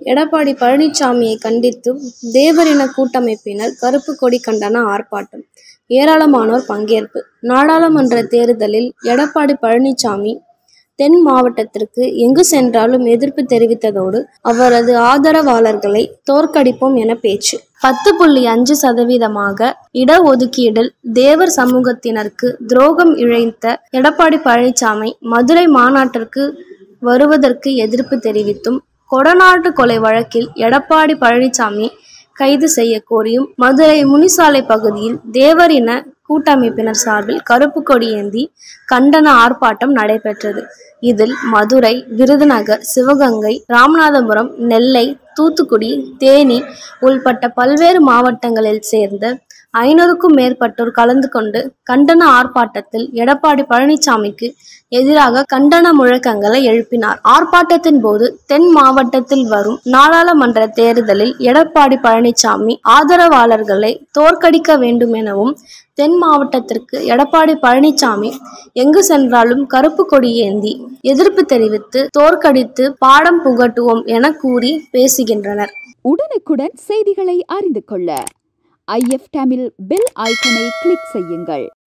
எடப்பாடி பழனிசாமியை கண்டித்து தேவரின கூட்டமைப்பினர் கருப்பு கொடி கண்டன ஆர்ப்பாட்டம் ஏராளமானோர் பங்கேற்பு நாடாளுமன்ற தேர்தலில் எடப்பாடி பழனிசாமி தென் மாவட்டத்திற்கு எங்கு சென்றாலும் எதிர்ப்பு தெரிவித்ததோடு அவரது ஆதரவாளர்களை தோற்கடிப்போம் என பேச்சு பத்து புள்ளி அஞ்சு சதவீதமாக இடஒதுக்கீடில் தேவர் சமூகத்தினருக்கு துரோகம் இழைத்த எடப்பாடி பழனிசாமி மதுரை மாநாட்டிற்கு வருவதற்கு எதிர்ப்பு தெரிவித்தும் கொடநாட்டு கொலை வழக்கில் எடப்பாடி பழனிசாமி கைது செய்ய கோரியும் மதுரை முனிசாலை பகுதியில் தேவரின கூட்டமைப்பினர் சார்பில் கருப்பு கொடி ஏந்தி கண்டன ஆர்ப்பாட்டம் நடைபெற்றது இதில் மதுரை விருதுநகர் சிவகங்கை ராமநாதபுரம் நெல்லை தூத்துக்குடி தேனி உள்பட்ட பல்வேறு மாவட்டங்களில் சேர்ந்த ஐநூறுக்கும் மேற்பட்டோர் கலந்து கொண்டு கண்டன ஆர்ப்பாட்டத்தில் எடப்பாடி பழனிசாமிக்கு எதிராக கண்டன முழக்கங்களை எழுப்பினார் ஆர்ப்பாட்டத்தின் போது தென் மாவட்டத்தில் வரும் நாடாளுமன்ற தேர்தலில் எடப்பாடி பழனிசாமி ஆதரவாளர்களை தோற்கடிக்க வேண்டும் எனவும் தென் மாவட்டத்திற்கு எடப்பாடி பழனிசாமி எங்கு சென்றாலும் கருப்பு கொடி ஏந்தி எதிர்ப்பு தெரிவித்து தோற்கடித்து பாடம் புகட்டுவோம் என கூறி பேசுகின்றனர் உடனுக்குடன் செய்திகளை அறிந்து கொள்ள ஐஎஃப் தமிழ் பெல் ஐக்கனை கிளிக் செய்யுங்கள்